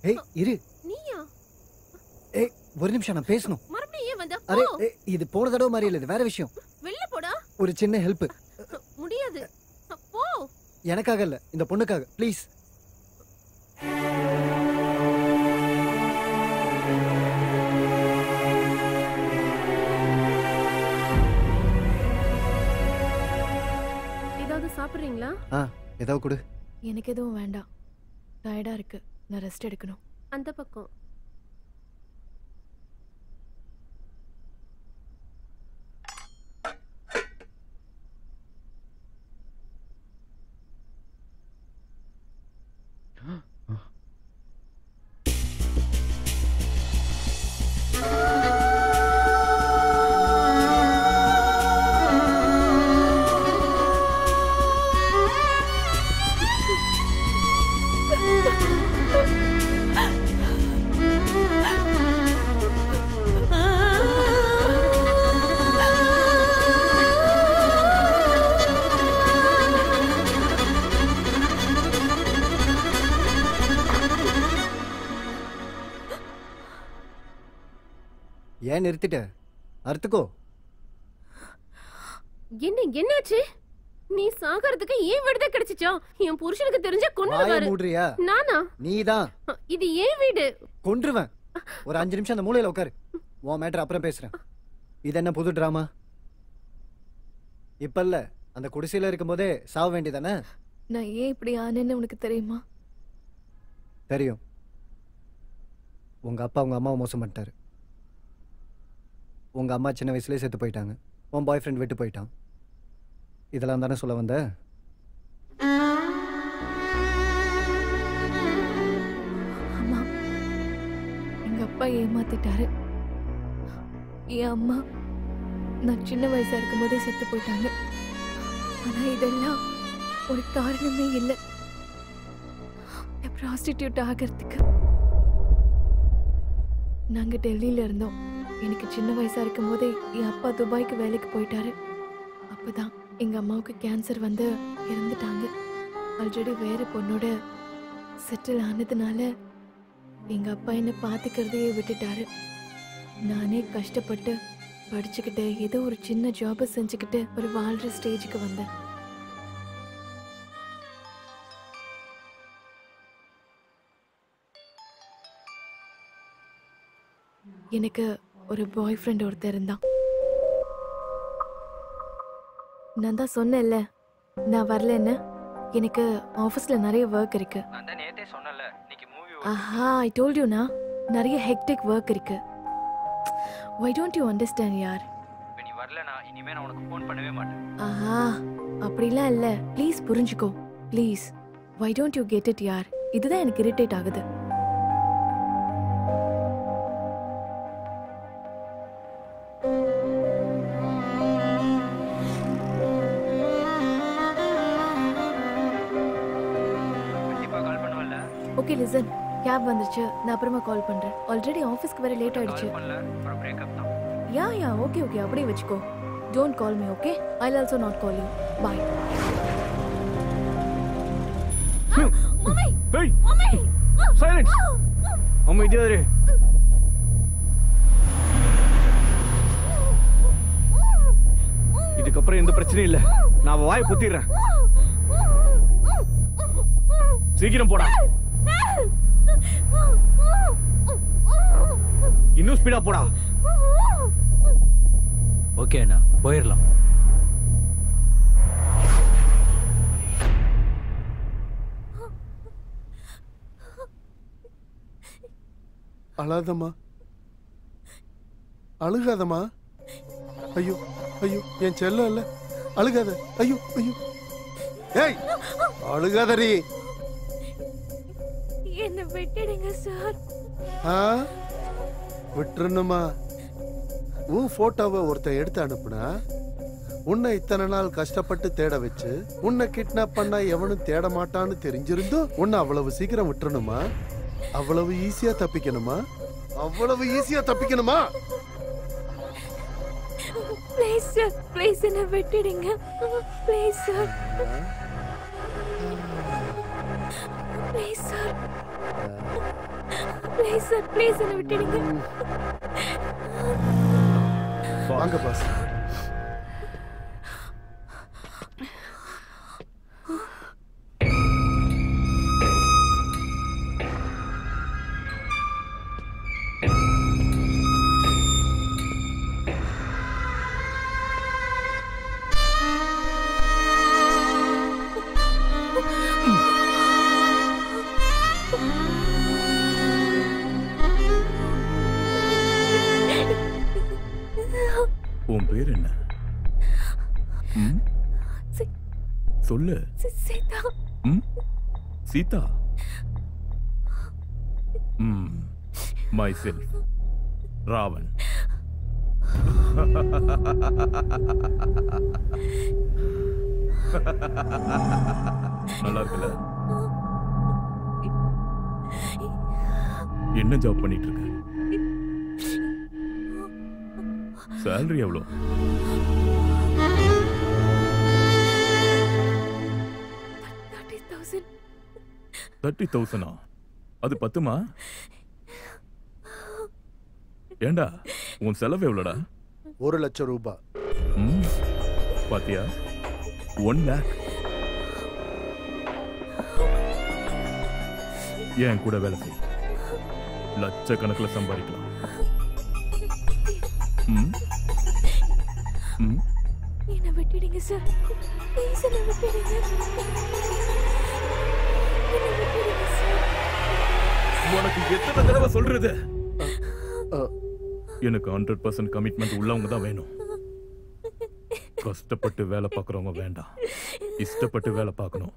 ஏய் இரு நீயா ஏய் ஒரு நிமிஷம் நான் பேசணும் மறுபடியும் ஏன் வந்த அரே போ ஏய், இது போன தடவை மாதிரி இல்லை இது வேற விஷயம் வெளில போடா ஒரு சின்ன ஹெல்ப் முடியாது போ எனக்காக இல்ல இந்த பொண்ணுக்காக ப்ளீஸ் ஏதாவது சாப்பிடுறீங்களா ஆ ஏதாவது கொடு எனக்கு எதுவும் வேண்டாம் டயர்டா இருக்கு நான் ரெஸ்ட் எடுக்கணும் அந்த பக்கம் ஏன் நிறுத்திட்ட அறுத்துக்கோ என்ன என்னாச்சு நீ சாகறதுக்கு ஏன் விடுதலை கிடைச்சிச்சா என் புருஷனுக்கு தெரிஞ்ச வாய கொண்டு மூடுறியா நானா நீதான் இது ஏன் வீடு கொன்றுவேன் ஒரு அஞ்சு நிமிஷம் அந்த மூலையில உட்காரு உன் மேட்டர் அப்புறம் பேசுறேன் இது என்ன புது டிராமா இப்ப இல்ல அந்த குடிசையில இருக்கும்போதே சாவ வேண்டியதானே நான் ஏன் இப்படி ஆனேன்னு உனக்கு தெரியுமா தெரியும் உங்க அப்பா உங்க அம்மாவை மோசம் பண்ணிட்டாரு உங்க அம்மா சின்ன வயசுலயே செத்து போயிட்டாங்க உன் பாய் ஃப்ரெண்ட் விட்டு போயிட்டான் இதெல்லாம் தானே சொல்ல வந்த அம்மா எங்க அப்பா ஏமாத்திட்டாரு என் அம்மா நான் சின்ன வயசா இருக்கும்போதே செத்து போயிட்டாங்க ஆனா இதெல்லாம் ஒரு காரணமே இல்லை ப்ராஸ்டிடியூட் ஆகிறதுக்கு நாங்க டெல்லியில இருந்தோம் எனக்கு சின்ன வயசா இருக்கும் போதே என் அப்பா துபாய்க்கு வேலைக்கு போயிட்டாரு அப்பதான் எங்க அம்மாவுக்கு கேன்சர் வந்து இறந்துட்டாங்க ஆல்ரெடி வேற பொண்ணோட செட்டில் ஆனதுனால எங்க அப்பா என்ன பாத்துக்கிறதையே விட்டுட்டாரு நானே கஷ்டப்பட்டு படிச்சுக்கிட்டு ஏதோ ஒரு சின்ன ஜாபை செஞ்சுக்கிட்டு ஒரு வாழ்ற ஸ்டேஜுக்கு வந்தேன் எனக்கு ஒரு பாய் ஃப்ரெண்ட் ஒருத்தர் இருந்தான் நான் தான் சொன்னேன்ல நான் வரலன்னு எனக்கு ஆஃபீஸ்ல நிறைய ஒர்க் இருக்கு நான் தான் நேத்தே சொன்னல இன்னைக்கு மூவி ஆஹா ஐ டோல்ட் யூ நான் நிறைய ஹெக்டிக் ஒர்க் இருக்கு வை டோன்ட் யூ அண்டர்ஸ்டாண்ட் யார் இப்போ நீ வரலனா இனிமே நான் உனக்கு ஃபோன் பண்ணவே மாட்டேன் ஆஹா அப்படிலாம் இல்ல ப்ளீஸ் புரிஞ்சுக்கோ please why don't you get it யார் இதுதான் எனக்கு இரிட்டேட் ஆகுது கண்டிப்பா கால் பண்ணுவல்ல ஓகே லிசன் கேப் வந்துருச்சு நான் அப்புறமா கால் பண்றேன் ஆல்ரெடி ஆஃபீஸ்க்கு வேற லேட் ஆயிடுச்சு கால் பண்ணல அப்புறம் பிரேக்கப் தான் யா யா ஓகே ஓகே அப்படியே வச்சுக்கோ don't call me okay I also not call you bye ஏய் சைலன்ஸ் அமைதியா இரு இதுக்கப்புறம் எந்த பிரச்சனையும் இல்ல நான் அவ வாயை பொத்திடுறேன் சீக்கிரம் போடா இன்னும் ஸ்பீடா போடா ஓகே அண்ணா போயிடலாம் அழாதம்மா அழுகாதம்மா ஐயோ ஐயோ என் செல்லம் இல்ல அழுகாத ஐயோ ஐயோ ஏய் அழுகாதடி என்ன விட்டுடுங்க சார் ஆ விட்டுருணுமா உன் போட்டோவை ஒருத்தன் எடுத்து அனுப்புனா உன்னை இத்தனை நாள் கஷ்டப்பட்டு தேட வச்சு உன்னை கிட்னாப் பண்ணா எவனும் தேட மாட்டான்னு தெரிஞ்சிருந்தும் உன்னை அவ்வளவு சீக்கிரம் விட்டுறணுமா அவ்வளவு ஈஸியா தப்பிக்கணுமா அவ்வளவு ஈஸியா தப்பிக்கணுமா ப்ளீஸ் சார் ப்ளீஸ் என்ன விட்டுடுங்க please sir please sir please sir please என்ன விட்டுடுங்க வாங்க பாஸ் உன் பேர் என்ன ம்? சி- சொல்லு சி- சீதா ம்? சீதா ம் மை செல்ஃப் ராவன் நல்லா இருக்குல்ல என்ன ஜாப் பண்ணிட்டு இருக்க சேலரி எவ்வளோ தேர்ட்டி தௌசண்ட் தேர்ட்டி தௌசண்டா அது பத்துமா ஏண்டா உன் செலவு எவ்வளோடா ஒரு லட்சம் ரூபாய் ம், பாத்தியா ஒன் லேக் ஏன் கூட வேலை செய் லட்சக்கணக்கில் சம்பாதிக்கலாம் ம் ம் என்ன விட்டுடுங்க சார் ப்ளீஸ் என்ன விட்டுடுங்க என்ன விட்டுடுங்க சார் உனக்கு எத்தனை தடவை சொல்றது அ, எனக்கு ஹண்ட்ரட் பர்சன்ட் கமிட்மெண்ட் உள்ளவங்க தான் வேணும் கஷ்டப்பட்டு வேலை பார்க்குறவங்க வேண்டாம் இஷ்டப்பட்டு வேலை பார்க்கணும்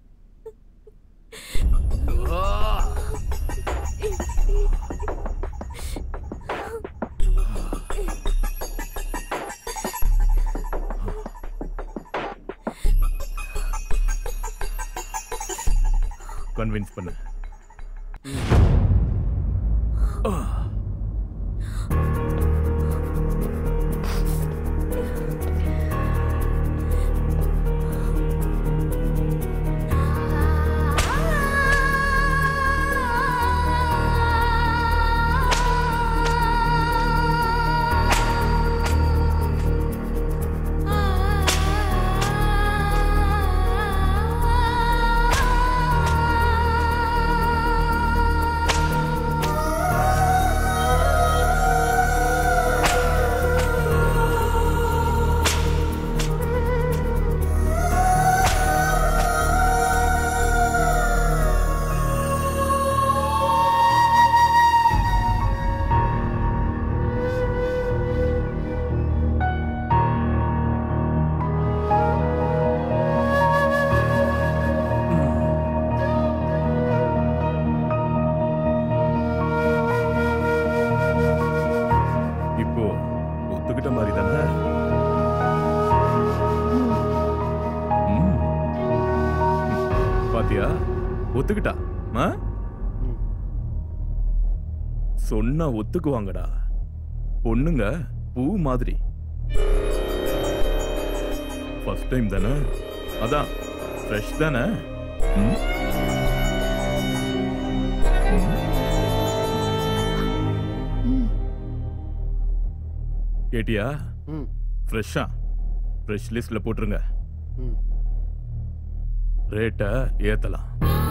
கன்வின்ஸ் பண்ணு இப்போ ஒத்துக்கிட்ட மாதிரி தானே ம். பாத்தியா ஒத்துக்கிட்டா ஆ? ம். சொன்னா ஒத்துக்குவாங்கடா பொண்ணுங்க பூ மாதிரி ஃபர்ஸ்ட் டைம் தானே அதான் ஃப்ரெஷ் தானே ம்? ம். கேட்டியா ம், ஃப்ரெஷ்ஷா ஃப்ரெஷ் லிஸ்ட்ல போட்டுருங்க ம். ரேட்டை ஏத்தலாம்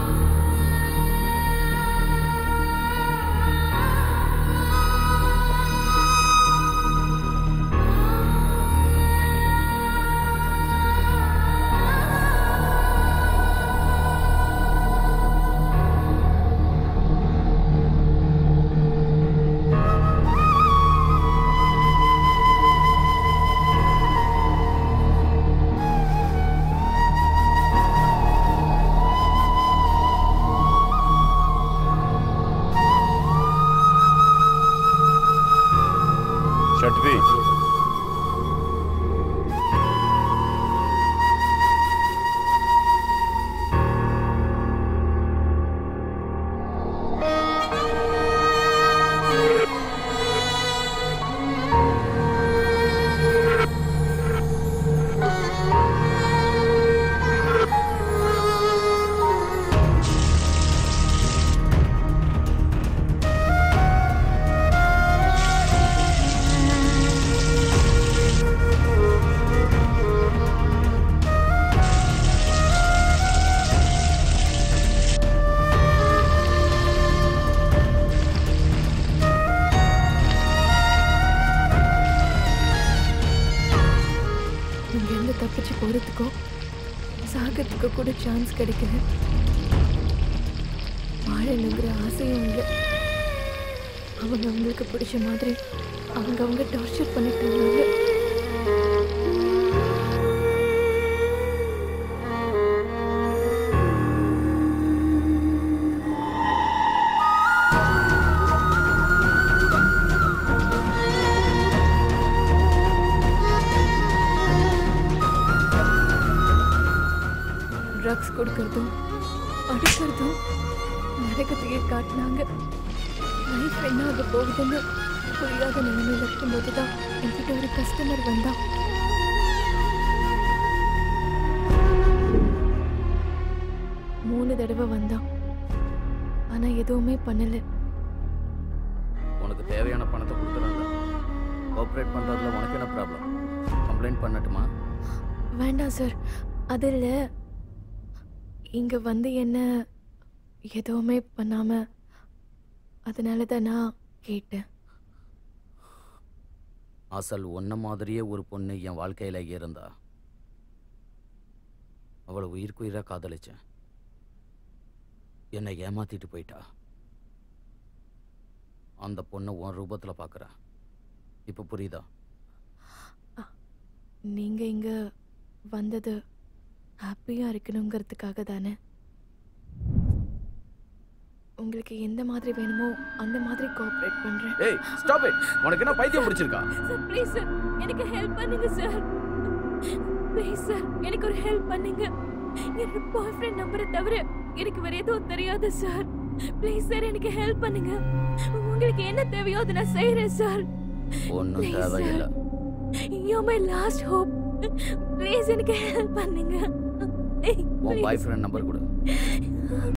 ஷட்வி வாழறதுக்கோ சாகிறதுக்கோ கூட சான்ஸ் கிடைக்கல வாழணுங்கிற ஆசையும் இல்லை அவங்க அவங்களுக்கு பிடிச்ச மாதிரி அவங்க அவங்க டார்ச்சர் பண்ணிட்டு இருந்தாங்க ட்ரக்ஸ் கொடுக்கறதும் அடிக்கிறதும் நரகத்தையே காட்டினாங்க லைஃப் என்ன ஆக போகுதுன்னு புரியாத நிலைமையில இருக்கும்போது தான் என்கிட்ட ஒரு கஸ்டமர் வந்தான் மூணு தடவை வந்தான் ஆனா எதுவுமே பண்ணல உனக்கு தேவையான பணத்தை கொடுக்குறாங்க கோஆப்ரேட் பண்ணுறதுல உனக்கு என்ன ப்ராப்ளம் கம்ப்ளைண்ட் பண்ணட்டுமா வேண்டாம் சார் அது இல்ல இங்க வந்து என்ன எதுவுமே பண்ணாம அதனால தான் நான் கேட்டேன் அசல் உன்ன மாதிரியே ஒரு பொண்ணு என் வாழ்க்கையில் இருந்தா அவளை உயிர்க்குயிராக காதலிச்சேன் என்னை ஏமாத்திட்டு போயிட்டா அந்த பொண்ணை உன் ரூபத்தில் பார்க்குறேன் இப்போ புரியுதா நீங்க இங்க வந்தது ஹாப்பியா இருக்கணுங்கிறதுக்காக தானே உங்களுக்கு எந்த மாதிரி வேணுமோ அந்த மாதிரி கோஆப்ரேட் பண்றேன் ஏய் ஸ்டாப் இட் உனக்கு என்ன பைத்தியம் பிடிச்சிருக்கா சார் ப்ளீஸ் சார் எனக்கு ஹெல்ப் பண்ணுங்க சார் ப்ளீஸ் சார் எனக்கு ஒரு ஹெல்ப் பண்ணுங்க என்னோட பாய் ஃப்ரெண்ட் நம்பரை தவிர எனக்கு வேற எதுவும் தெரியாது சார் ப்ளீஸ் சார் எனக்கு ஹெல்ப் பண்ணுங்க உங்களுக்கு என்ன தேவையோ அதை நான் செய்யறேன் சார் ஒன்றும் Please, sir. தேவையில்லை you my last hope please எனக்கு ஹெல்ப் பண்ணுங்க உன் பாய் ஃப்ரெண்ட் நம்பர் கொடு